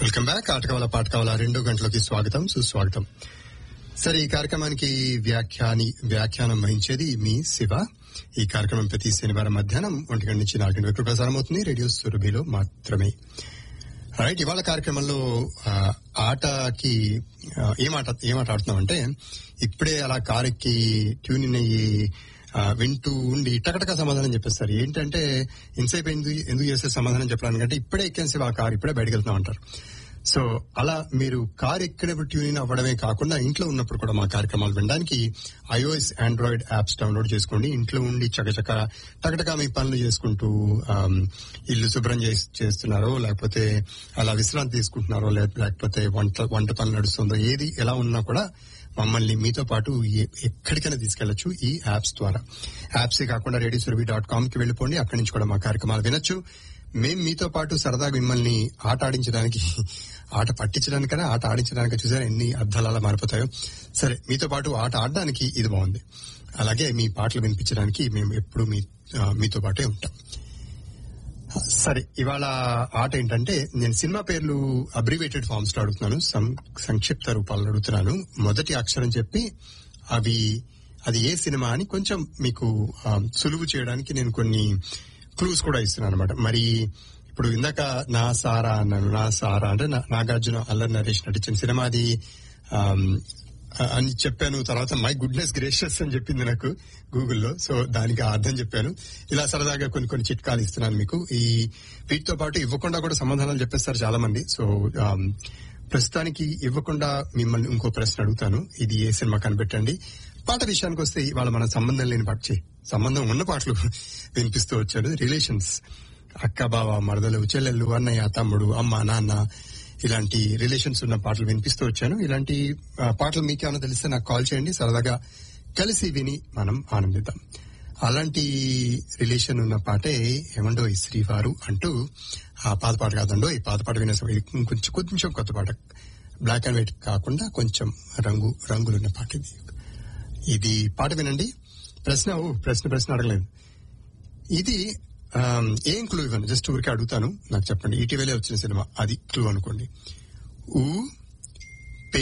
welcome back ఆట కావాల పాట కావాల రెండు గంటలకి స్వాగతం సుస్వాగతం సరే ఈ కార్యక్రమానికి వ్యాఖ్యాని వ్యాఖ్యానం వహించేది మీ శివ ఈ కార్యక్రమం ప్రతి శనివారం మధ్యాహ్నం ఒంటి గంట నుంచి నాలుగు గంటల వరకు ప్రసారం అవుతుంది రేడియో సురభిలో మాత్రమే రైట్ ఇవాళ కార్యక్రమంలో ఆ, ఆటకి ఆ, ఏం ఆట ఏం ఆట ఆడుతున్నాం అంటే ఇప్పుడే అలా కారెక్కి ట్యూన్ ఇన్ అయ్యి ఆ, వింటూ ఉండి టకటక సమాధానం చెప్పేస్తారు ఏంటంటే ఇంతసేపు ఎందుకు ఎందుకు చేసే సమాధానం చెప్పడానికి అంటే ఇప్పుడే ఎక్కేసి ఆ కారు ఇప్పుడే బయటకు వెళ్తున్నాం అంటారు సో అలా మీరు కార్ ఎక్కినప్పుడు ట్యూన్ ఇన్ అవ్వడమే కాకుండా ఇంట్లో ఉన్నప్పుడు కూడా మా కార్యక్రమాలు వినడానికి ఐఓఎస్ ఆండ్రాయిడ్ యాప్స్ డౌన్లోడ్ చేసుకోండి ఇంట్లో ఉండి చకచక టకటక మీ పనులు చేసుకుంటూ ఆమ్, ఇల్లు శుభ్రం చేస్- చేస్తున్నారో లేకపోతే అలా విశ్రాంతి తీసుకుంటున్నారో లే- లేకపోతే వంట వంట పనులు నడుస్తుందో ఏది ఎలా ఉన్నా కూడా మమ్మల్ని మీతో పాటు ఏ- ఎక్కడికైనా తీసుకెళ్లొచ్చు ఈ యాప్స్ ద్వారా యాప్స్ కాకుండా రేడియో సురభి డాట్ కామ్ కి వెళ్ళిపోండి అక్కడి నుంచి కూడా మా కార్యక్రమాలు వినొచ్చు మేం మీతో పాటు సరదాగా మిమ్మల్ని ఆట ఆడించడానికి ఆట పట్టించడానికైనా ఆట ఆడించడానికి చూసారా ఎన్ని అర్థాలు అలా మారిపోతాయో సరే మీతో పాటు ఆట ఆడడానికి ఇది బాగుంది అలాగే మీ పాటలు వినిపించడానికి మేము ఎప్పుడు మీ ఆ, మీతో పాటే ఉంటాం సరే ఇవాళ ఆట ఏంటంటే నేను సినిమా పేర్లు అబ్రివేటెడ్ ఫార్మ్స్ లో అడుగుతున్నాను సం- సంక్షిప్త రూపాల్లో అడుగుతున్నాను మొదటి అక్షరం చెప్పి అవి అది ఏ సినిమా అని కొంచెం మీకు ఆ, సులువు చేయడానికి నేను కొన్ని క్లూస్ కూడా ఇస్తున్నాను అనమాట మరి ఇప్పుడు ఇందాక నా సారా అన్నాను నా సారా అంటే నా- నాగార్జున అల్లరి నరేష్ నటించిన సినిమా అది ఆమ్, ఆ- అని చెప్పాను తర్వాత మై గుడ్నెస్ గ్రేషియస్ అని చెప్పింది నాకు గూగుల్లో సో దానికి ఆ అర్థం చెప్పాను ఇలా సరదాగా కొన్ని కొన్ని చిట్కాలు ఇస్తున్నాను మీకు ఈ వీటితో పాటు ఇవ్వకుండా కూడా సమాధానాలు చెప్పేస్తారు చాలా మంది సో ఆమ్, ప్రస్తుతానికి ఇవ్వకుండా మిమ్మల్ని ఇంకో ప్రశ్న అడుగుతాను ఇది ఏ సినిమా కనిపెట్టండి పాట విషయానికి వస్తే ఇవాళ మన సంబంధం లేని పాట చేయి సంబంధం ఉన్న పాటలు వినిపిస్తూ వచ్చాడు రిలేషన్స్ అక్క బావ మరదలు చెల్లెళ్ళు అన్నయ్య తమ్ముడు అమ్మ నాన్న ఇలాంటి రిలేషన్స్ ఉన్న పాటలు వినిపిస్తూ వచ్చాను ఇలాంటి ఆ, పాటలు మీకేమైనా తెలిస్తే నాకు కాల్ చేయండి సరదాగా కలిసి విని మనం ఆనందిద్దాం అలాంటి రిలేషన్ ఉన్న పాటే ఏమండో ఈ శ్రీవారు అంటూ ఆ పాత పాట కాదండో ఈ పాత పాట వినే సమయం ఇది కొంచెం కొంచెం కొత్త పాట బ్లాక్ అండ్ వైట్ కాకుండా కొంచెం రంగు రంగులున్న పాట ఇది ఇది పాట వినండి ప్రశ్న ఓ ప్రశ్న ప్రశ్న అడగలేదు ఇది ఆమ్, ఏం క్లూ ఇవ్వను జస్ట్ ఊరికే అడుగుతాను నాకు చెప్పండి ఇటీవలే వచ్చిన సినిమా అది క్లూ అనుకోండి ఊ పే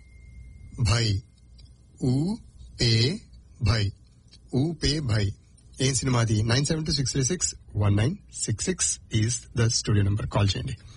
భై ఊ పే భై ఊ పే భై ఏం సినిమా అది nine seven two six three six one nine six six is the studio number call చేయండి